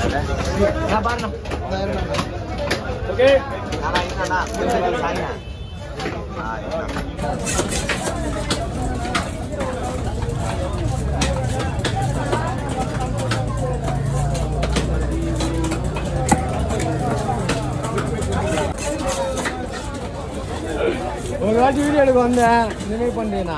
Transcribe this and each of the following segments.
நான் பாருண்ணா ஓகே ஒரு வாட்டி வீடியோ எடுக்க வந்தேன் இந்த மாதிரி பண்ணுறீங்கண்ணா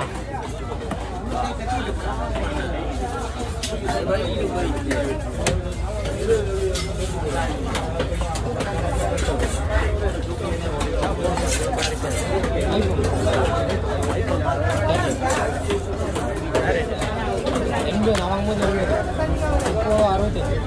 எண்பது நான் வாங்கும்போது எழுபது இப்போ அறுபத்தெட்டு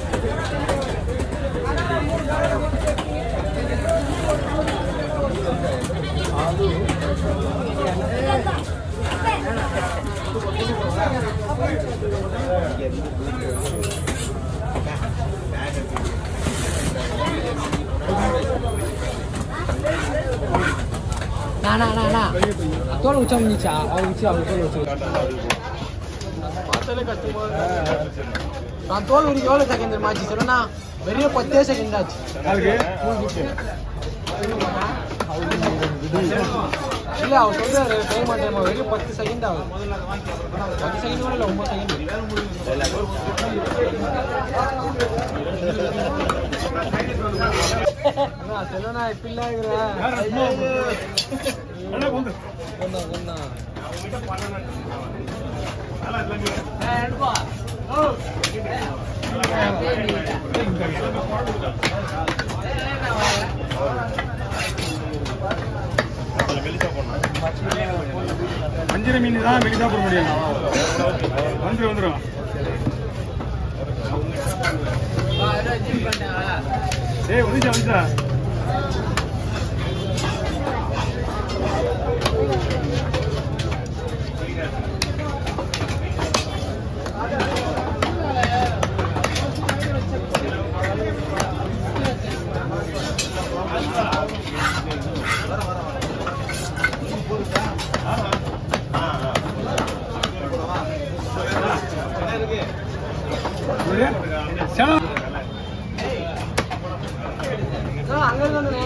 நான் நான் நான் நான் தோல் உச்சா முடிச்சா அவன் உச்சி அவன் தோல் உச்சி நான் தோல் உரிக்க எவ்வளோ செகண்ட் தெரியுமா ஆச்சு சொல்லணா வெறும் பத்தே செகண்ட் ஆச்சு யாருக்கு இல்ல அவர் சொல்றாரு டைம் டைம் வெறும் பத்து செகண்ட் ஆகும் பத்து செகண்ட் கூட இல்லை ஒன்பது செகண்ட் சொல்லணா இப்படிலாம் இருக்கிறேன் நல்லா போங்க ஒன்னா ஒன்னா அஞ்சரை மீன் தான் வெளியே தான் போட முடியும் வந்துடும் வந்துடும் ஏய் வந்துச்சா வந்துச்சா சனா அங்க இருந்து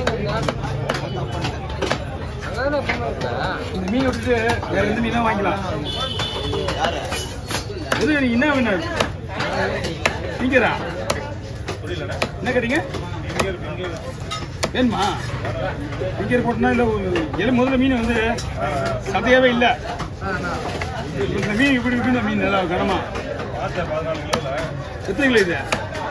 அங்கே இருக்கேன் இந்த மீன் விட்டுட்டு வேற எந்த மீனா வாங்கிக்கலாம் எது நீங்க என்ன மீன் திங்கரா என்ன கேட்டீங்க வேணுமா திங்கர் போட்டோம்னா இல்லை எல்லாம் முதல்ல மீன் வந்து சதையாவே இல்லை இந்த மீன் இப்படி இருக்கு இந்த மீன் நல்லா கனமா எத்தனை கிலோ இது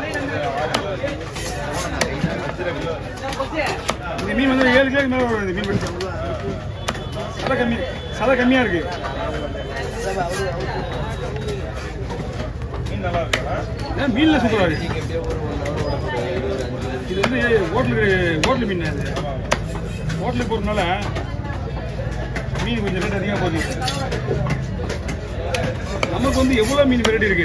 இந்த மீன் வந்து ஏழு கிலோ மேலே வரும் இந்த மீன் பிடிச்சா சதை கம்மி சதை கம்மியா இருக்கு ஏன் மீன்ல சூப்பரா இருக்கு இது வந்து ஹோட்டலுக்கு ஹோட்டல் மீன் அது ஹோட்டலுக்கு போறதுனால மீன் கொஞ்சம் ரேட் அதிகமாக போகுது நமக்கு வந்து எவ்வளோ மீன் வெரைட்டி இருக்கு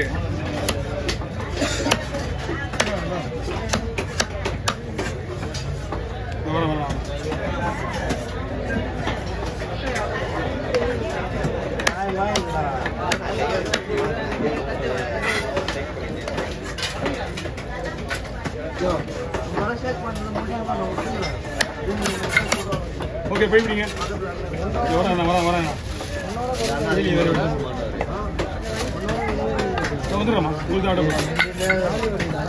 வர வரலாம் ஓகே போய்விடுங்க வரேன் வரேன் வரேன் வெளியே வேறு வந்துடுறேம்மா உங்களுக்கு ஆட்டோ போடுறேன்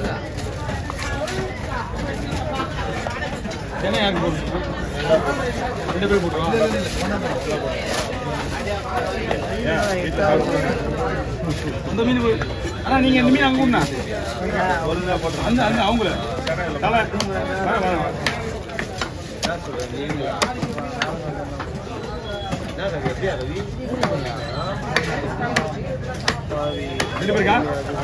என்ன யாருக்கு போட்டு ரெண்டு பேர் போட்டுருவா அந்த மீன் போய் அண்ணா நீங்க இந்த மீன் அங்க கூடண்ணா அந்த அந்த அவங்கள தலை வர வர வர ரெண்டு பேருக்கா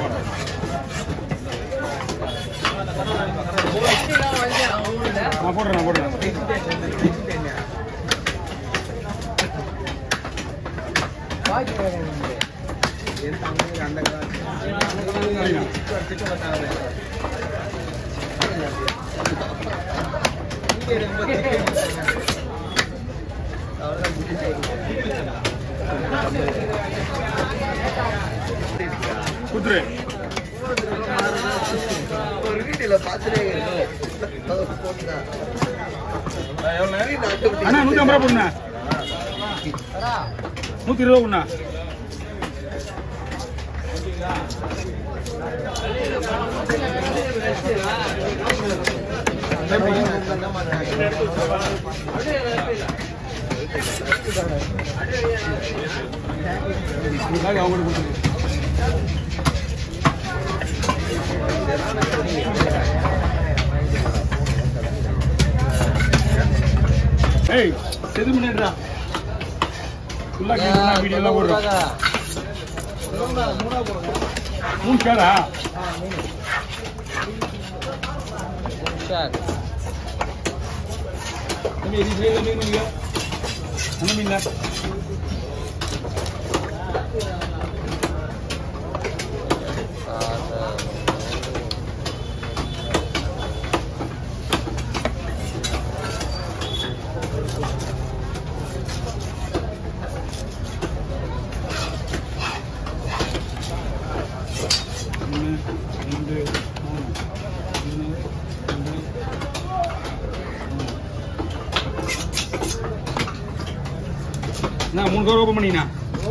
நான் போடுறேன் நான் போடுறேன் கொடுத்துரு டிவியில பார்த்துட்டே போட்டுதான் அண்ணா நூற்றி ஐம்பது ரூபா போடுண்ணா நூற்றி இருபது ரூபா கொடுண்ணா அவங்களுக்கு கொடுத்துருங்க ஏய் செது பண்ணிடுறா ஃபுல்லாக கேட்குறா வீடியோலாம் போடுறோம் மூணு கேடா தம்பி இது செய்ய மீன் நீங்க அந்த மீன்ல ஒன்று ரெண்டு மூணு ஒன்று ரெண்டு என்ன மூணு கவர் ஓப்பன் பண்ணிண்ணா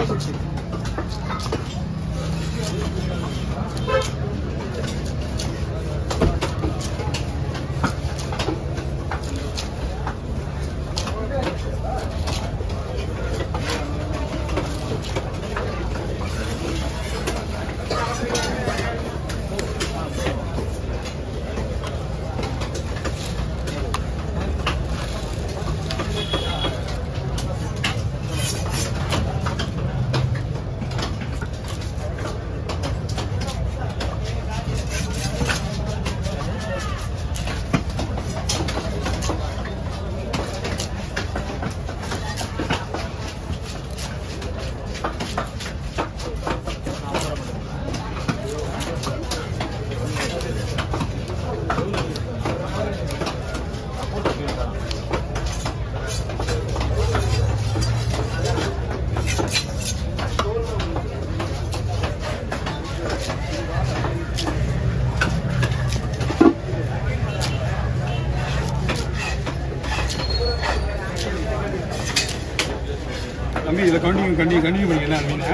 தம்பி இதில் கண்டினியூ கண்டினியூ கண்டினியூ பண்ணிக்கலாம் மீனை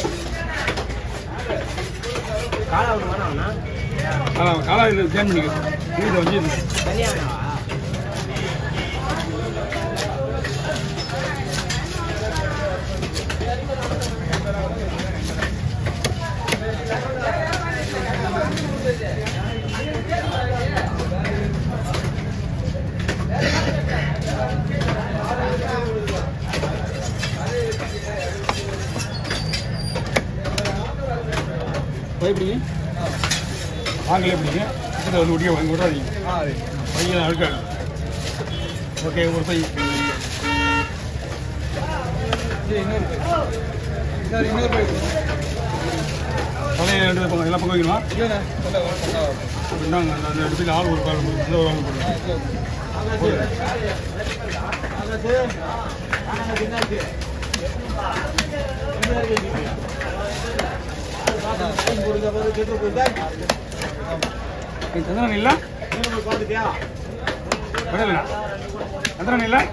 காலா காலா இதில் ஜேன் பண்ணிக்க இதை வந்து பயப்படிங்க வாங்கல எப்படிங்க இதை வந்து ஒட்டிய வாங்கி விடாதீங்க பையன் அழுக்காது ஓகே ஒரு பை சார் இன்னொரு போய் தலையை ரெண்டு பக்கம் எல்லாம் பக்கம் வைக்கணுமா இல்லைண்ணே சொல்ல ஒரு பக்கம் இந்தாங்க அந்த அந்த இடத்துல ஆள் ஒரு கால் இந்த ஒரு ஆள் போடுங்க சந்திரன் இல்ல வரல சந்திரன் இல்ல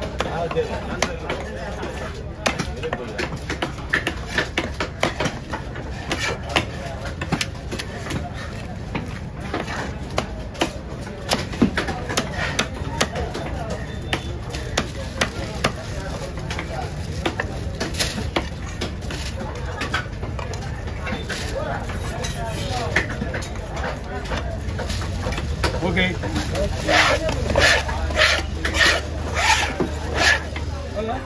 ஓகே